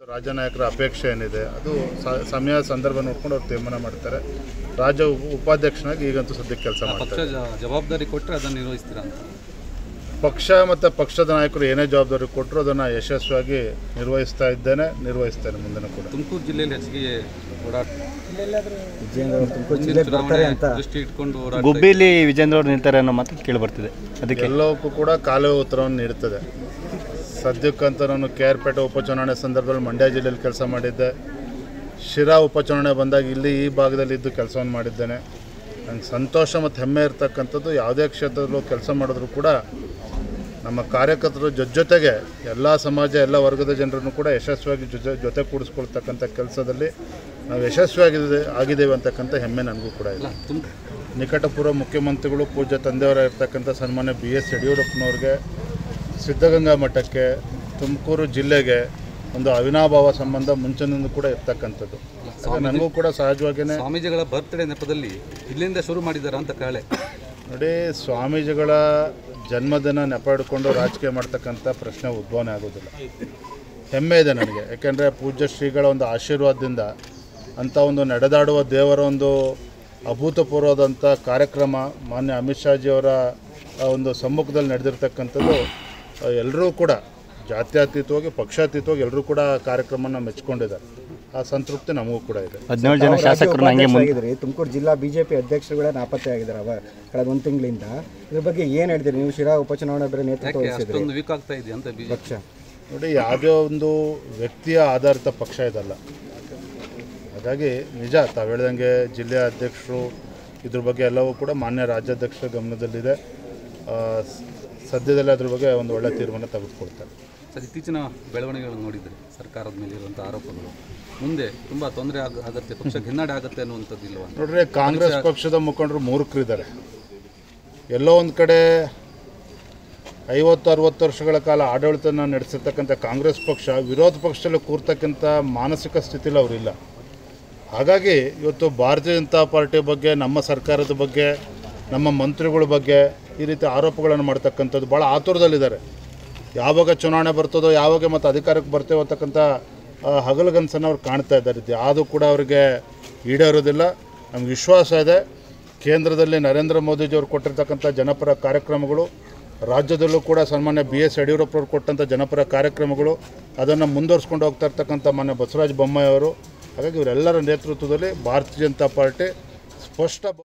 ರಾಜ್ಯ ನಾಯಕರ ಅಪೇಕ್ಷೆ ಏನಿದೆ ಅದು ಸ- ಸಮಯ ಸಂದರ್ಭ ನೋಡ್ಕೊಂಡು ಅವ್ರು ತೀರ್ಮಾನ ಮಾಡ್ತಾರೆ ರಾಜ್ಯ ಉಪ- ಉಪಾಧ್ಯಕ್ಷನಾಗಿ ಈಗಂತೂ ಸದ್ಯಕ್ಕೆ ಕೆಲಸ ಪಕ್ಷ ಮಾಡ್ತಾರೆ ಜ- ಜವಾಬ್ದಾರಿ ಕೊಟ್ಟರೆ ಅದನ್ನು ನಿರ್ವಹಿಸ್ತೀರಾ ಅಂತ ಪಕ್ಷ ಮತ್ತು ಪಕ್ಷದ ನಾಯಕರು ಏನೇ ಜವಾಬ್ದಾರಿ ಕೊಟ್ಟರು ಅದನ್ನು ಯಶಸ್ವಿಯಾಗಿ ನಿರ್ವಹಿಸ್ತಾ ಇದ್ದೇನೆ ನಿರ್ವಹಿಸ್ತೇನೆ ಮುಂದಿನ ಕೂಡ ತುಮಕೂರು ಜಿಲ್ಲೆಯಲ್ಲಿ ಹೆಚ್ಚಿಗೆ ಓಡಾಟ ವಿಜೇಂದ್ರ ಅವರು ತುಮಕೂರು ಮುಂದಿನ ಜಿಲ್ಲೆಗೆ ಚುನಾವಣೆ ಬರ್ತಾರೆ ಅಂತ ದೃಷ್ಟಿ ಇಟ್ಕೊಂಡು ಓಡಾಟ ಗುಬ್ಬಿಲಿ ವಿಜೇಂದ್ರ ಅವ್ರು ನಿಲ್ತಾರೆ ಅನ್ನೋ ಮಾತು ಕೇಳಿ ಬರ್ತಿದೆ ಅದಕ್ಕೆ ಎಲ್ಲವಕ್ಕೂ ಕೂಡ ಕಾಲುವೆ ಉತ್ತರವನ್ನು ನೀಡುತ್ತದೆ ಸದ್ಯಕ್ಕಂತ ನಾನು ಕೆ ಆರ್ ಪೇಟೆ ಉಪಚುನಾವಣೆ ಸಂದರ್ಭದಲ್ಲಿ ಮಂಡ್ಯ ಜಿಲ್ಲೆಯಲ್ಲಿ ಕೆಲಸ ಮಾಡಿದ್ದೆ ಶಿರಾ ಉಪಚುನಾವಣೆ ಬಂದಾಗ ಇಲ್ಲಿ ಈ ಭಾಗದಲ್ಲಿ ಇದ್ದು ಕೆಲಸವನ್ನು ಮಾಡಿದ್ದೇನೆ ನಂಗೆ ಸಂತೋಷ ಮತ್ತು ಹೆಮ್ಮೆ ಇರ್ತಕ್ಕಂಥದ್ದು ಯಾವುದೇ ಕ್ಷೇತ್ರದಲ್ಲೂ ಕೆಲಸ ಮಾಡಿದ್ರು ಕೂಡ ನಮ್ಮ ಕಾರ್ಯಕರ್ತರು ಜೊತೆ ಜೊತೆಗೆ ಎಲ್ಲ ಸಮಾಜ ಎಲ್ಲ ವರ್ಗದ ಜನರನ್ನು ಕೂಡ ಯಶಸ್ವಿಯಾಗಿ ಜೊತೆ ಜೊತೆ ಕೂಡಿಸ್ಕೊಳ್ತಕ್ಕಂಥ ಕೆಲಸದಲ್ಲಿ ನಾವು ಯಶಸ್ವಿಯಾಗಿದೆ ಆಗಿದ್ದೇವೆ ಅಂತಕ್ಕಂಥ ಹೆಮ್ಮೆ ನನಗೂ ಕೂಡ ಇದೆ ಅಲ್ಲ ತುಮ್ ನಿಕಟಪೂರ್ವ ಮುಖ್ಯಮಂತ್ರಿಗಳು ಪೂಜ್ಯ ತಂದೆಯವರ ಇರ್ತಕ್ಕಂಥ ಸನ್ಮಾನ್ಯ ಬಿ ಎಸ್ ಯಡಿಯೂರಪ್ಪನವ್ರಿಗೆ ಸಿದ್ಧಗಂಗಾ ಮಠಕ್ಕೆ ತುಮಕೂರು ಜಿಲ್ಲೆಗೆ ಒಂದು ಅವಿನಾಭಾವ ಸಂಬಂಧ ಮುಂಚಿನಿಂದ ಕೂಡ ಇರ್ತಕ್ಕಂಥದ್ದು ಹಾಗೆ ನನಗೂ ಕೂಡ ಸಹಜವಾಗಿಯೇ ಸ್ವಾಮೀಜಿಗಳ ಬರ್ತ್ಡೇ ನೆಪದಲ್ಲಿ ಇಲ್ಲಿಂದ ಶುರು ಮಾಡಿದಾರ ಅಂತ ಕಾಳೆ ನೋಡಿ ಸ್ವಾಮೀಜಿಗಳ ಜನ್ಮದಿನ ನೆಪ ಹಿಡ್ಕೊಂಡು ರಾಜಕೀಯ ಮಾಡ್ತಕ್ಕಂಥ ಪ್ರಶ್ನೆ ಉದ್ಭವನೇ ಆಗೋದಿಲ್ಲ ಹೆಮ್ಮೆ ಇದೆ ನನಗೆ ಯಾಕೆಂದರೆ ಪೂಜ್ಯ ಶ್ರೀಗಳ ಒಂದು ಆಶೀರ್ವಾದದಿಂದ ಅಂಥ ಒಂದು ನಡೆದಾಡುವ ದೇವರ ಒಂದು ಅಭೂತಪೂರ್ವದಂಥ ಕಾರ್ಯಕ್ರಮ ಮಾನ್ಯ ಅಮಿತ್ ಶಾಜಿಯವರ ಆ ಒಂದು ಸಮ್ಮುಖದಲ್ಲಿ ನಡೆದಿರ್ತಕ್ಕಂಥದ್ದು ಎಲ್ಲರೂ ಕೂಡ ಜಾತ್ಯತೀತವಾಗಿ ಪಕ್ಷಾತೀತವಾಗಿ ಎಲ್ಲರೂ ಕೂಡ ಆ ಕಾರ್ಯಕ್ರಮನ ಮೆಚ್ಕೊಂಡಿದ್ದಾರೆ ಆ ಸಂತೃಪ್ತಿ ನಮಗೂ ಕೂಡ ಇದೆ ಹದಿನೇಳು ಜನ ಶಾಸಕರು ಹಂಗೆ ಮುಂದೆ ಆಗಿದ್ರಿ ತುಮಕೂರು ಜಿಲ್ಲಾ ಬಿಜೆಪಿ ಅಧ್ಯಕ್ಷರುಗಳೇ ನಾಪತ್ತೆ ಆಗಿದ್ದಾರೆ ಅವ ಕಳೆದ ಒಂದು ತಿಂಗಳಿಂದ ಇದ್ರ ಬಗ್ಗೆ ಏನು ಹೇಳಿದ್ರಿ ನೀವು ಶಿರಾ ಉಪಚುನಾವಣೆ ಬೇರೆ ನೇತೃತ್ವ ಯಾಕೆ ವಹಿಸಿದ್ರಿ ಅಷ್ಟೊಂದು ವೀಕ್ ಆಗ್ತಾ ಇದೆ ಅಂತ ಬಿಜೆಪಿ ಪಕ್ಷ ನೋಡಿ ಯಾವುದೇ ಒಂದು ವ್ಯಕ್ತಿಯ ಆಧಾರಿತ ಪಕ್ಷ ಇದಲ್ಲ ಹಾಗಾಗಿ ನಿಜ ತಾವು ಹೇಳ್ದಂಗೆ ಜಿಲ್ಲೆಯ ಅಧ್ಯಕ್ಷರು ಇದ್ರ ಬಗ್ಗೆ ಎಲ್ಲವೂ ಕೂಡ ಮಾನ್ಯ ರಾಜ್ಯಾಧ್ಯಕ್ಷರ ಗಮನದಲ್ಲಿದೆ ಆ, ಸ- ಸದ್ಯದಲ್ಲೇ ಅದ್ರ ಬಗ್ಗೆ ಒಂದು ಒಳ್ಳೆ ತೀರ್ಮಾನ ತೆಗೆದುಕೊಳ್ತಾರೆ ಸರ್ ಇತ್ತೀಚಿನ ಬೆಳವಣಿಗೆಗಳನ್ನು ನೋಡಿದರೆ ಸರ್ಕಾರದ ಮೇಲೆ ಇರುವಂಥ ಆರೋಪಗಳು ಮುಂದೆ ತುಂಬ ತೊಂದರೆ ಆಗ ಆಗತ್ತೆ ಪಕ್ಷ ಹಿನ್ನಡೆ ಆಗುತ್ತೆ ಅನ್ನುವಂಥದ್ದು ಇಲ್ವಾ ನೋಡ್ರಿ ಕಾಂಗ್ರೆಸ್ ಪಕ್ಷದ ಮುಖಂಡರು ಮೂರ್ಖರಿದ್ದಾರೆ ಎಲ್ಲೋ ಒಂದು ಕಡೆ ಐವತ್ತು ಅರವತ್ತು ವರ್ಷಗಳ ಕಾಲ ಆಡಳಿತನ ನಡೆಸಿರ್ತಕ್ಕಂಥ ಕಾಂಗ್ರೆಸ್ ಪಕ್ಷ ವಿರೋಧ ಪಕ್ಷದಲ್ಲಿ ಕೂರ್ತಕ್ಕಂಥ ಮಾನಸಿಕ ಸ್ಥಿತಿಲಿ ಅವರಿಲ್ಲ ಹಾಗಾಗಿ ಇವತ್ತು ಭಾರತೀಯ ಜನತಾ ಪಾರ್ಟಿ ಬಗ್ಗೆ ನಮ್ಮ ಸರ್ಕಾರದ ಬಗ್ಗೆ ನಮ್ಮ ಮಂತ್ರಿಗಳ ಬಗ್ಗೆ ಈ ರೀತಿ ಆರೋಪಗಳನ್ನು ಮಾಡ್ತಕ್ಕಂಥದ್ದು ಭಾಳ ಆತುರದಲ್ಲಿದ್ದಾರೆ ಯಾವಾಗ ಚುನಾವಣೆ ಬರ್ತದೋ ಯಾವಾಗ ಮತ್ತು ಅಧಿಕಾರಕ್ಕೆ ಬರ್ತೇವೆ ಅಂತಕ್ಕಂಥ ಆ, ಹಗಲುಗನಸನ್ನು ಅವ್ರು ಕಾಣ್ತಾ ಇದ್ದಾರೆ ಇದು ಯಾವುದೂ ಕೂಡ ಅವರಿಗೆ ಈಡೇರೋದಿಲ್ಲ ನಮ್ಗೆ ವಿಶ್ವಾಸ ಇದೆ ಕೇಂದ್ರದಲ್ಲಿ ನರೇಂದ್ರ ಮೋದಿಜಿಯವರು ಕೊಟ್ಟಿರ್ತಕ್ಕಂಥ ಜನಪರ ಕಾರ್ಯಕ್ರಮಗಳು ರಾಜ್ಯದಲ್ಲೂ ಕೂಡ ಸನ್ಮಾನ್ಯ ಬಿ ಎಸ್ ಯಡಿಯೂರಪ್ಪರವ್ರು ಕೊಟ್ಟಂಥ ಜನಪರ ಕಾರ್ಯಕ್ರಮಗಳು ಅದನ್ನು ಮುಂದುವರಿಸ್ಕೊಂಡು ಹೋಗ್ತಾ ಇರ್ತಕ್ಕಂಥ ಮಾನ್ಯ ಬಸವರಾಜ ಬೊಮ್ಮಾಯಿ ಅವರು ಹಾಗಾಗಿ ಇವರೆಲ್ಲರ ನೇತೃತ್ವದಲ್ಲಿ ಭಾರತೀಯ ಜನತಾ ಪಾರ್ಟಿ ಸ್ಪಷ್ಟ